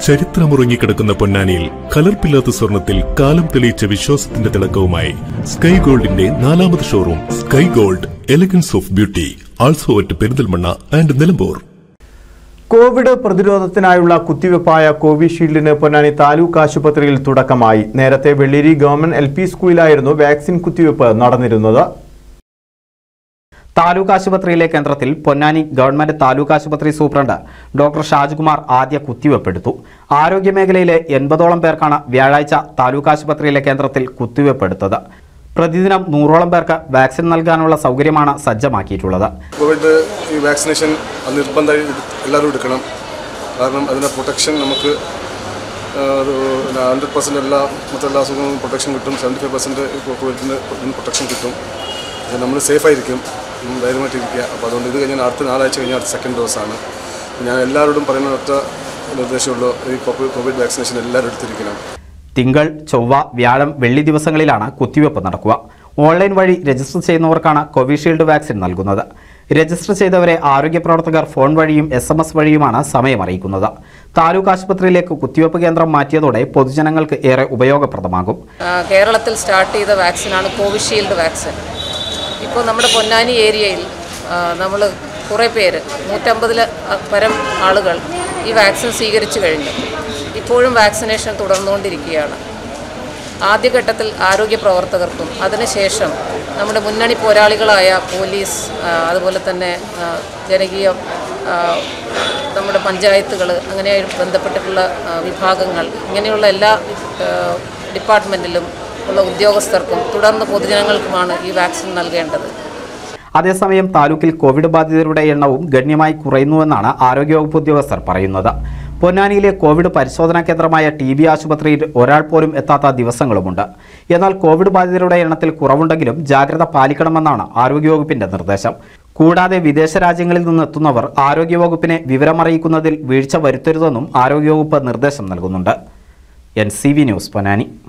ചരിത്രമുറങ്ങിക്കിടക്കുന്ന പൊന്നാനിയിൽ കലർപ്പില്ലാത്ത സ്വർണത്തിൽ കാലം തെളിയിച്ച വിശ്വാസത്തിന്റെ തിളക്കവുമായി സ്കൈ ഗോൾഡിന്റെ നാലാമത് showroom sky gold elegance of beauty also at Perinthalmanna and Nilambur Covid പ്രതിരോധത്തിനായുള്ള കുത്തിവെപ്പായ കോവിഷീൽഡിന് പൊന്നാനി താലൂക്ക് ആശുപത്രിയിൽ തുടക്കമായി നേരത്തെ വെള്ളേരി ഗവൺമെന്റ് എൽ പി സ്കൂളിലായിരുന്നു വാക്സിൻ കുത്തിവെപ്പ് നടന്നിരുന്നത് താലൂക്ക് ആശുപത്രിയിലെ കേന്ദ്രത്തിൽ പൊന്നാനി ഗവൺമെന്റ് താലൂക്ക് ആശുപത്രി സൂപ്രണ്ട് ഡോക്ടർ ഷാജ്കുമാർ ആദ്യ കുത്തിവെപ്പെടുത്തു ആരോഗ്യമേഖലയിലെ എൺപതോളം പേർക്കാണ് വ്യാഴാഴ്ച താലൂക്ക് ആശുപത്രിയിലെ കേന്ദ്രത്തിൽ കുത്തിവെപ്പെടുത്തത് പ്രതിദിനം നൂറോളം പേർക്ക് വാക്സിൻ നൽകാനുള്ള സൗകര്യമാണ് സജ്ജമാക്കിയിട്ടുള്ളത് കോവിഡ് ഈ വാക്സിനേഷൻ അത് നിർബന്ധമായി എല്ലാവരും എടുക്കണം കാരണം അതിൻ്റെ പ്രൊട്ടക്ഷൻ നമുക്ക് ആ, ഒരു ഹൺഡ്രഡ് പെർസെൻറ്റ് എല്ലാ മറ്റെല്ലാ എല്ലാ അസുഖങ്ങളും പ്രൊട്ടക്ഷൻ കിട്ടും സെവൻറ്റി ഫൈവ് പെർസെൻറ്റ് കോവിഡിന് പ്രൊട്ടക്ഷൻ കിട്ടും അത് നമ്മൾ സേഫായിരിക്കും ഉം, ധൈര്യമായിട്ടിരിക്കുക അപ്പോൾ അതുകൊണ്ട് ഇത് കഴിഞ്ഞാൽ അടുത്ത നാലാഴ്ച കഴിഞ്ഞാൽ അടുത്ത സെക്കൻഡ് ഡോസാണ് ഞാൻ എല്ലാവരോടും പറയുന്ന ഒറ്റ നിർദ്ദേശമുള്ളൂ ഈ കോവിഡ് കോവിഡ് വാക്സിനേഷൻ എല്ലാവരും എടുത്തിരിക്കണം തിങ്കൾ ചൊവ്വ വ്യാഴം വെള്ളി ദിവസങ്ങളിലാണ് കുത്തിവെപ്പ് നടക്കുക ഓൺലൈൻ വഴി രജിസ്റ്റർ ചെയ്യുന്നവർക്കാണ് കോവിഷീൽഡ് വാക്സിൻ നൽകുന്നത് രജിസ്റ്റർ ചെയ്തവരെ ആരോഗ്യ പ്രവർത്തകർ ഫോൺ വഴിയും എസ് എം എസ് വഴിയുമാണ് സമയം അറിയിക്കുന്നത് താലൂക്ക് ആശുപത്രിയിലേക്ക് കുത്തിവെപ്പ് കേന്ദ്രം മാറ്റിയതോടെ പൊതുജനങ്ങൾക്ക് ഏറെ ഉപയോഗപ്രദമാകും ആ, കേരളത്തിൽ സ്റ്റാർട്ട് ചെയ്ത വാക്സിനാണ് കോവിഷീൽഡ് വാക്സിൻ ഇപ്പോൾ നമ്മുടെ പൊന്നാനി ഏരിയയിൽ നമ്മൾ കുറേ പേര് നൂറ്റമ്പതിൽ പരം ആളുകൾ ഈ വാക്സിൻ സ്വീകരിച്ചു കഴിഞ്ഞു ഇപ്പോഴും വാക്സിനേഷൻ തുടർന്നുകൊണ്ടിരിക്കുകയാണ് ആദ്യഘട്ടത്തിൽ ആരോഗ്യ പ്രവർത്തകർക്കും അതിനുശേഷം നമ്മുടെ മുന്നണി പോരാളികളായ പോലീസ് ആ, അതുപോലെ തന്നെ ആ, ജനകീയ ആ, നമ്മുടെ പഞ്ചായത്തുകൾ അങ്ങനെ ബന്ധപ്പെട്ടിട്ടുള്ള ആ, വിഭാഗങ്ങൾ ഇങ്ങനെയുള്ള എല്ലാ ആ, ഡിപ്പാർട്ട്മെൻറ്റിലും ഉള്ള ഉദ്യോഗസ്ഥർക്കും തുടർന്ന് പൊതുജനങ്ങൾക്കുമാണ് ഈ വാക്സിൻ നൽകേണ്ടത് അതേസമയം താലൂക്കിൽ കോവിഡ് ബാധിതരുടെ എണ്ണവും ഗണ്യമായി കുറയുന്നുവെന്നാണ് ആരോഗ്യവകുപ്പ് ഉദ്യോഗസ്ഥർ പറയുന്നത് പൊന്നാനിയിലെ കോവിഡ് പരിശോധനാ കേന്ദ്രമായ ടി ബി ആശുപത്രിയിൽ ഒരാൾ പോലും എത്താത്ത ദിവസങ്ങളുമുണ്ട് എന്നാൽ കോവിഡ് ബാധിതരുടെ എണ്ണത്തിൽ കുറവുണ്ടെങ്കിലും ജാഗ്രത പാലിക്കണമെന്നാണ് ആരോഗ്യവകുപ്പിന്റെ നിർദ്ദേശം കൂടാതെ വിദേശ രാജ്യങ്ങളിൽ നിന്നെത്തുന്നവർ ആരോഗ്യവകുപ്പിനെ വിവരമറിയിക്കുന്നതിൽ വീഴ്ച വരുത്തരുതെന്നും ആരോഗ്യവകുപ്പ് നിർദ്ദേശം നൽകുന്നുണ്ട് N C V news Ponnani